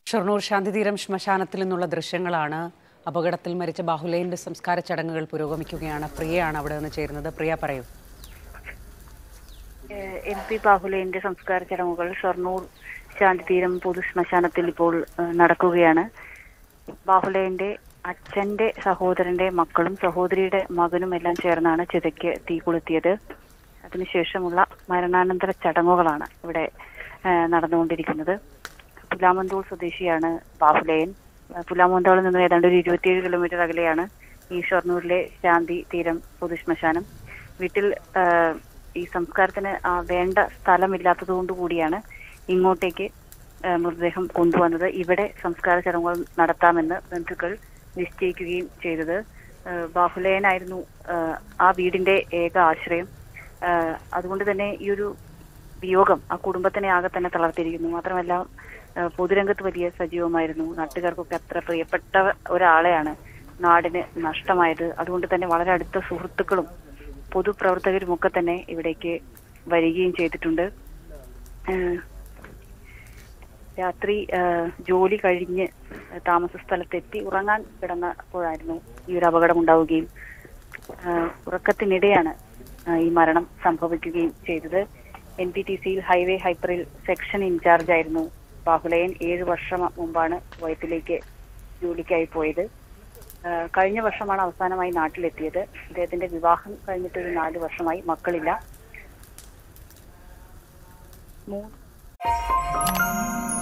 ഷൊർണൂർ ശാന്തിതീരം ശ്മശാനത്തിൽ നിന്നുള്ള ദൃശ്യങ്ങളാണ് അപകടത്തിൽ മരിച്ച ബാഹുലൈന്റെ സംസ്കാര ചടങ്ങുകൾ പുരോഗമിക്കുകയാണ് പ്രിയയാണ് അവിടെ നിന്ന് ചേരുന്നത് പ്രിയ പറയൂ ഏഹ് എം പി ബാഹുലേന്റെ സംസ്കാര ചടങ്ങുകൾ ഷൊർണൂർ ശാന്തിതീരം പൊതു ശ്മശാനത്തിൽ ഇപ്പോൾ ഏഹ് നടക്കുകയാണ് ബാഹുലേന്റെ അച്ഛന്റെ സഹോദരന്റെ മക്കളും സഹോദരിയുടെ മകനും എല്ലാം ചേർന്നാണ് ചിതയ്ക്ക് തീ കൊളുത്തിയത് അതിനുശേഷമുള്ള മരണാനന്തര ചടങ്ങുകളാണ് ഇവിടെ ഏഹ് നടന്നുകൊണ്ടിരിക്കുന്നത് പുലാമന്തോൾ സ്വദേശിയാണ് ബാഹുലയൻ ഏഹ് പുലാമന്തോളിൽ നിന്നും ഏതാണ്ട് ഒരു ഇരുപത്തിയേഴ് കിലോമീറ്റർ അകലെയാണ് ഈ ഷൊർണൂരിലെ ശാന്തി തീരം പൊതുശ്മശാനം വീട്ടിൽ ഏഹ് ഈ സംസ്കാരത്തിന് ആ, വേണ്ട സ്ഥലമില്ലാത്തത് കൊണ്ട് കൂടിയാണ് ഇങ്ങോട്ടേക്ക് ഏഹ് മൃതദേഹം കൊണ്ടുവന്നത് ഇവിടെ സംസ്കാര ചടങ്ങുകൾ നടത്താമെന്ന് ബന്ധുക്കൾ നിശ്ചയിക്കുകയും ചെയ്തത് ഏഹ് ബാഹുലയനായിരുന്നു ഏഹ് ആ വീടിന്റെ ഏക ആശ്രയം ഏഹ് അതുകൊണ്ട് തന്നെ ഈ ഒരു വിയോഗം ആ കുടുംബത്തിനെ ആകെ തന്നെ തളർത്തിയിരിക്കുന്നു മാത്രമല്ല ഏഹ് പൊതുരംഗത്ത് വലിയ സജീവമായിരുന്നു നാട്ടുകാർക്കൊക്കെ അത്ര പ്രിയപ്പെട്ട ഒരാളെയാണ് നാടിന് നഷ്ടമായത് അതുകൊണ്ട് തന്നെ വളരെ അടുത്ത സുഹൃത്തുക്കളും പൊതുപ്രവർത്തകരും ഒക്കെ തന്നെ ഇവിടേക്ക് വരികയും ചെയ്തിട്ടുണ്ട് ഏഹ് രാത്രി ഏഹ് ജോലി കഴിഞ്ഞ് താമസ സ്ഥലത്തെത്തി ഉറങ്ങാൻ കിടന്നപ്പോഴായിരുന്നു ഈ ഒരു അപകടം ഉണ്ടാവുകയും ഏഹ് ഉറക്കത്തിനിടെയാണ് ഏഹ് ഈ മരണം സംഭവിക്കുകയും ചെയ്തത് എൻ പി ടി സിയിൽ ഹൈവേ ഹൈപ്പറിൽ സെക്ഷൻ ഇൻചാർജ് ആയിരുന്നു ബാഹുലയൻ ഏഴ് വർഷം മുമ്പാണ് വയറ്റിലേക്ക് ജോലിക്കായി പോയത് ഏഹ് കഴിഞ്ഞ വർഷമാണ് അവസാനമായി നാട്ടിലെത്തിയത് അദ്ദേഹത്തിന്റെ വിവാഹം കഴിഞ്ഞിട്ട് ഒരു നാല് വർഷമായി മക്കളില്ല മൂ